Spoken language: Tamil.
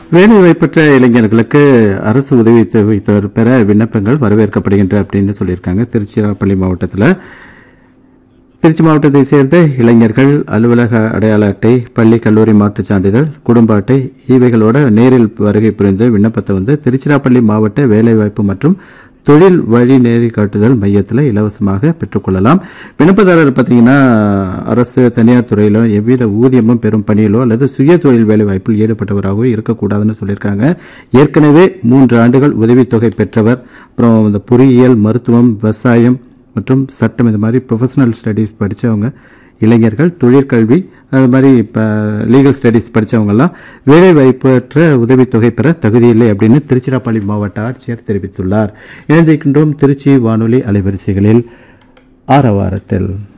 வேலை பெற்ற இளைஞர்களுக்கு அரசு உதவி தொகை பெற விண்ணப்பங்கள் வரவேற்கப்படுகின்றன அப்படின்னு சொல்லியிருக்காங்க திருச்சிராப்பள்ளி மாவட்டத்தில் திருச்சி மாவட்டத்தை சேர்ந்த இளைஞர்கள் அலுவலக அடையாள அட்டை பள்ளி கல்லூரி மாற்றுச் சான்றிதழ் குடும்ப அட்டை இவைகளோட நேரில் வருகை புரிந்து விண்ணப்பத்தை வந்து திருச்சிராப்பள்ளி மாவட்ட வேலைவாய்ப்பு மற்றும் தொழில் வழி நேரி காட்டுதல் மையத்தில் இலவசமாக பெற்றுக்கொள்ளலாம் விண்ணப்பதாரர் பார்த்தீங்கன்னா அரசு தனியார் துறையிலோ எவ்வித ஊதியமும் பெறும் பணியிலோ அல்லது சுய தொழில் வேலை வாய்ப்பில் ஈடுபட்டவராகவோ இருக்கக்கூடாதுன்னு சொல்லியிருக்காங்க ஏற்கனவே மூன்று ஆண்டுகள் உதவித்தொகை பெற்றவர் அப்புறம் இந்த பொறியியல் மருத்துவம் விவசாயம் மற்றும் சட்டம் இது மாதிரி ப்ரொஃபஷனல் ஸ்டடீஸ் படித்தவங்க இளைஞர்கள் தொழிற்கல்வி அது மாதிரி இப்போ லீகல் ஸ்டடீஸ் படித்தவங்கெல்லாம் வேலை வாய்ப்பற்ற உதவித்தொகை பெற தகுதியில்லை அப்படின்னு திருச்சிராப்பள்ளி மாவட்ட ஆட்சியர் தெரிவித்துள்ளார் இணைந்திருக்கின்றோம் திருச்சி வானொலி அலைவரிசைகளில் ஆரவாரத்தில்